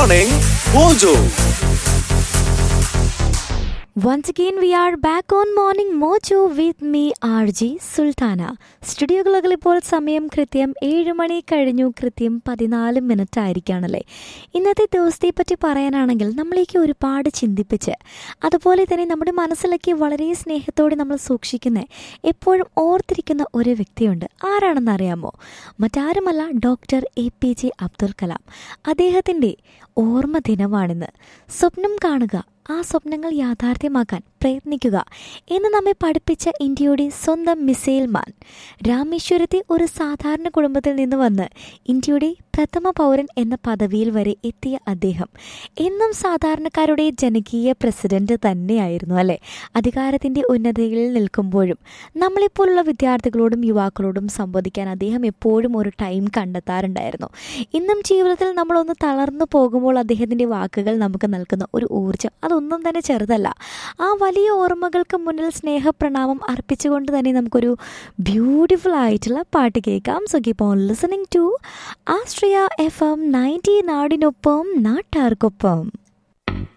Morning Mojo. Once again, we are back on Morning Mojo with me, RG Sultana. സ്റ്റുഡിയോകളൊക്കെ ഇപ്പോൾ സമയം കൃത്യം ഏഴ് മണി കഴിഞ്ഞു കൃത്യം പതിനാല് മിനിറ്റ് ആയിരിക്കുകയാണല്ലേ ഇന്നത്തെ ദിവസത്തെ പറ്റി പറയാനാണെങ്കിൽ നമ്മളേക്ക് ഒരുപാട് ചിന്തിപ്പിച്ച് അതുപോലെ തന്നെ നമ്മുടെ മനസ്സിലൊക്കെ വളരെ സ്നേഹത്തോടെ നമ്മൾ സൂക്ഷിക്കുന്ന എപ്പോഴും ഓർത്തിരിക്കുന്ന ഒരു വ്യക്തിയുണ്ട് ആരാണെന്ന് അറിയാമോ മറ്റാരുമല്ല doctor A P J Abdul Kalam അദ്ദേഹത്തിൻ്റെ ഓർമ്മ ദിനമാണിന്ന് സ്വപ്നം കാണുക ആ സ്വപ്നങ്ങൾ യാഥാർത്ഥ്യമാക്കാൻ പ്രയത്നിക്കുക എന്ന് നമ്മെ പഠിപ്പിച്ച ഇന്ത്യയുടെ സ്വന്തം മിസൈൽ മാൻ രാമേശ്വരത്തെ ഒരു സാധാരണ കുടുംബത്തിൽ നിന്ന് വന്ന് ഇന്ത്യയുടെ പ്രഥമ പൗരൻ എന്ന പദവിയിൽ വരെ എത്തിയ അദ്ദേഹം എന്നും സാധാരണക്കാരുടെ ജനകീയ പ്രസിഡന്റ് തന്നെയായിരുന്നു അല്ലേ അധികാരത്തിൻ്റെ ഉന്നതയിൽ നിൽക്കുമ്പോഴും നമ്മളെപ്പോലുള്ള വിദ്യാർത്ഥികളോടും യുവാക്കളോടും സംവദിക്കാൻ അദ്ദേഹം എപ്പോഴും ഒരു ടൈം കണ്ടെത്താറുണ്ടായിരുന്നു ഇന്നും ജീവിതത്തിൽ നമ്മളൊന്ന് തളർന്നു പോകുമ്പോൾ അദ്ദേഹത്തിൻ്റെ വാക്കുകൾ നമുക്ക് നൽകുന്ന ഒരു ഊർജ്ജം അതൊന്നും തന്നെ ചെറുതല്ല ആ വലിയ ഓർമ്മകൾക്ക് മുന്നിൽ സ്നേഹപ്രണാമം അർപ്പിച്ചുകൊണ്ട് തന്നെ നമുക്കൊരു ബ്യൂട്ടിഫുൾ ആയിട്ടുള്ള പാട്ട് കേൾക്കാം so keep on listening to Astria F M ninety നാടിനൊപ്പം നാട്ടാർക്കൊപ്പം